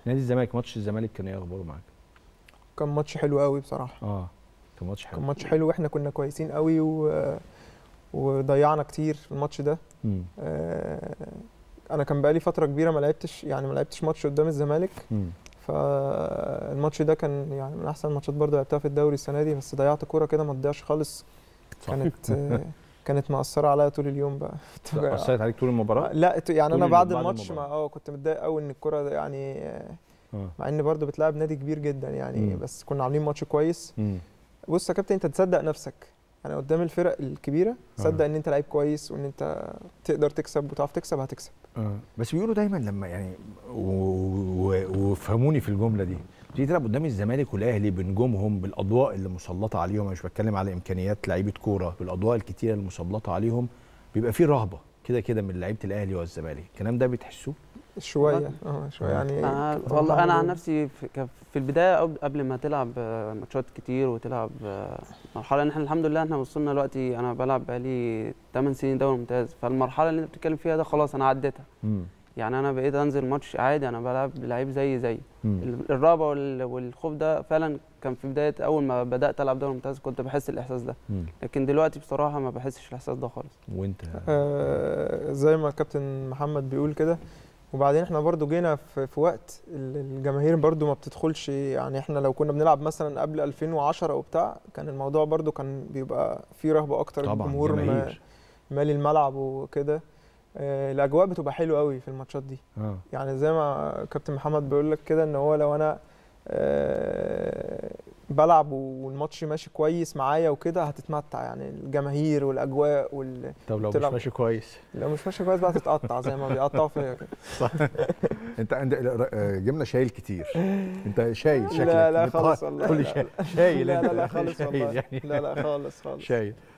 نادي الزمالك ماتش الزمالك كان ايه اخباره معاك كان ماتش حلو قوي بصراحه اه كان ماتش حلو كان ماتش حلو واحنا كنا كويسين قوي و... وضيعنا كتير في الماتش ده مم. آه، انا كان بقالي فتره كبيره ما لعبتش يعني ما لعبتش ماتش قدام الزمالك مم. فالماتش ده كان يعني من احسن الماتشات برضه لعبتها في الدوري السنه دي بس ضيعت كوره كده ما تضيعش خالص صح. كانت آه، كانت مأثرة عليا طول اليوم بقى اثرت عليك طول المباراه لا ت- يعني طول انا اليوم بعد بعد الماتش ما المباراة. اه كنت متضايق قوي ان الكرة ده يعني آه، اه مع ان برضه بتلعب نادي كبير جدا يعني مم. بس كنا عاملين ماتش كويس مم. بص يا كابتن انت تصدق نفسك يعني قدام الفرق الكبيره تصدق ان انت لعيب كويس وان انت تقدر تكسب وتعرف تكسب هتكسب اه بس بيقولوا دايما لما يعني و- و- وفهموني في الجمله دي تيجي تلعب قدام الزمالك والاهلي بنجومهم بالاضواء اللي مسلطه عليهم أنا مش بتكلم على امكانيات لعيبه كوره بالاضواء الكتيره اللي مسلطه عليهم بيبقى في رهبه كده كده من لعيبه الاهلي والزمالك الكلام ده بتحسوه شويه اه شويه يعني أنا طبعاً والله انا عن برضه- نفسي في, ك- في البدايه قبل- قبل ما تلعب آه، ماتشات كتير وتلعب آه، مرحله ان احنا الحمد لله احنا وصلنا دلوقتي انا بلعب بقالي 8 سنين دوري ممتاز فالمرحله اللي انت بتتكلم فيها ده خلاص انا عديتها مم. يعني انا بقيت انزل ماتش عادي انا بلعب لعيب زي زي مم. ال- الرهبه وال- والخوف ده فعلا كان في بدايه اول ما بدات العب دوري ممتاز كنت بحس الاحساس ده مم. لكن دلوقتي بصراحه ما بحسش الاحساس ده خالص وانت آه زي ما كابتن محمد بيقول كده وبعدين احنا برضو جينا في, في وقت ال- الجماهير برضو ما بتدخلش يعني احنا لو كنا بنلعب مثلا قبل 2010 وبتاع كان الموضوع برضو كان بيبقى فيه رهبة اكتر طبعا الجمهور ما- جماهير مالي الملعب وكده آه الاجواء بتبقى حلوه قوي في الماتشات دي اه يعني زي ما كابتن محمد بيقول لك كده ان هو لو انا آه، بلعب والماتش ماشي كويس معايا وكده هتتمتع يعني الجماهير والاجواء وال... طب لو مش تلعب. ماشي كويس لو مش ماشي كويس بقى تتقطع زي ما بيقطعوا فيا كده انت انت آه، جبنا شايل كتير انت شايل شكلك لا لا انت خالص والله كل لا شيء شايل لا انت لا لا خالص شايل والله يعني لا لا خالص خالص شايل